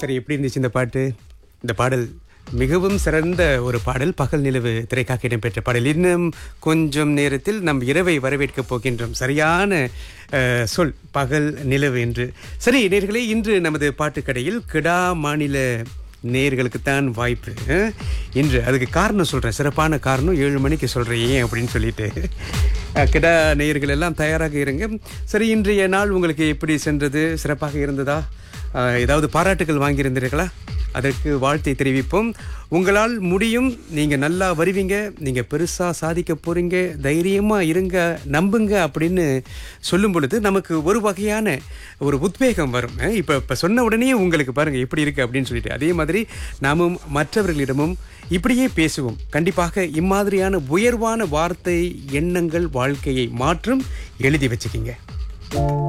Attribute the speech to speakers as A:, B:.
A: சரி எப்படி இருந்துச்சு இந்த பாட்டு இந்த பாடல் மிகவும் சிறந்த ஒரு பாடல் பகல் நிலவு திரைக்காக இடம்பெற்ற பாடல் இன்னும் கொஞ்சம் நேரத்தில் நம் இரவை வரவேற்கப் போகின்றோம் சரியான அஹ், சொல் பகல் நிலவு என்று சரி நேர்களே இன்று நமது பாட்டுக்கடையில் கிடா மாநில நேர்களுக்குத்தான் வாய்ப்பு அஹ்? இன்று அதுக்கு காரணம் சொல்கிறேன் சிறப்பான காரணம் ஏழு மணிக்கு சொல்கிறேன் ஏன் அப்படின்னு சொல்லிட்டு அஹ், கிடா நேயர்கள் எல்லாம் தயாராக இருங்க சரி இன்றைய நாள் உங்களுக்கு எப்படி சென்றது சிறப்பாக இருந்ததா அஹ், ஏதாவது பாராட்டுகள் வாங்கியிருந்தீர்களா அதற்கு வாழ்த்தை தெரிவிப்போம் உங்களால் முடியும் நீங்கள் நல்லா வருவீங்க நீங்கள் பெருசாக சாதிக்க போகிறீங்க தைரியமாக இருங்க நம்புங்க அப்படின்னு சொல்லும் பொழுது நமக்கு ஒரு வகையான ஒரு உத்வேகம் வரும் இப்போ இப்போ சொன்ன உடனே உங்களுக்கு பாருங்கள் எப்படி இருக்குது அப்படின்னு சொல்லிட்டு அதே மாதிரி நாமும் மற்றவர்களிடமும் இப்படியே பேசுவோம் கண்டிப்பாக இம்மாதிரியான உயர்வான வார்த்தை எண்ணங்கள் வாழ்க்கையை மாற்றும் எழுதி வச்சுக்கிங்க